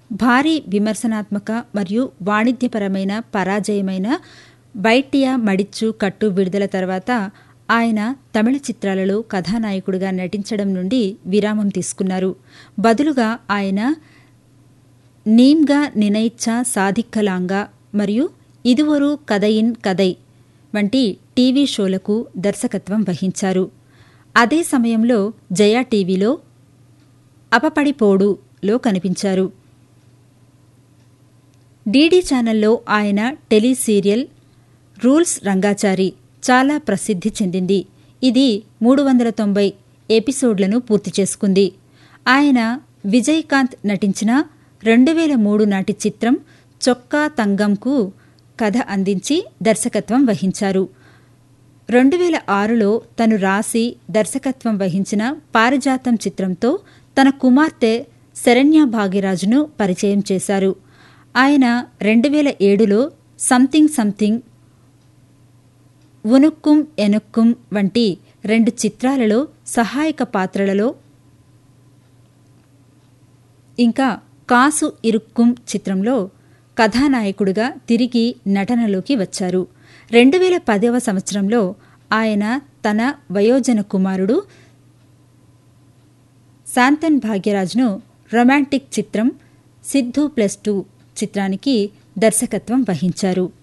భారీ విమర్శనాత్మక మరియు వాణిజ్యపరమైన పరాజయమైన బైటియా మడిచ్చు కట్టు విడుదల తర్వాత ఆయన తమిళ చిత్రాలలో కథానాయకుడిగా నటించడం నుండి విరామం తీసుకున్నారు బదులుగా ఆయన నీమ్గా నినైచ్చా సాధిక్కలాంగా మరియు ఇదువరు కథయిన్ కథై వంటి టీవీ షోలకు దర్శకత్వం వహించారు అదే సమయంలో జయా టీవీలో అపపడిపోడులో కనిపించారు డీడీ ఛానల్లో ఆయన టెలి సీరియల్ రూల్స్ రంగాచారి చాలా ప్రసిద్ధి చెందింది ఇది మూడు వందల తొంభై ఎపిసోడ్లను పూర్తి చేసుకుంది ఆయన విజయకాంత్ నటించిన రెండు వేల మూడు నాటి చిత్రం చొక్కా తంగంకు కథ అందించి దర్శకత్వం వహించారు రెండు వేల ఆరులో తను రాసి దర్శకత్వం వహించిన పారిజాతం చిత్రంతో తన కుమార్తె శరణ్య భాగ్యరాజును పరిచయం చేశారు ఆయన రెండు వేల ఏడులో సంథింగ్ సంథింగ్ ఉనుక్కుం ఎనుక్కుం వంటి రెండు చిత్రాలలో సహాయక పాత్రలలో ఇంకా కాసు ఇరుక్కుం చిత్రంలో కథానాయకుడిగా తిరిగి నటనలోకి వచ్చారు రెండు వేల పదవ సంవత్సరంలో ఆయన తన వయోజన కుమారుడు శాంతన్ భాగ్యరాజ్ను రొమాంటిక్ చిత్రం సిద్ధు ప్లస్ టూ చిత్రానికి దర్శకత్వం వహించారు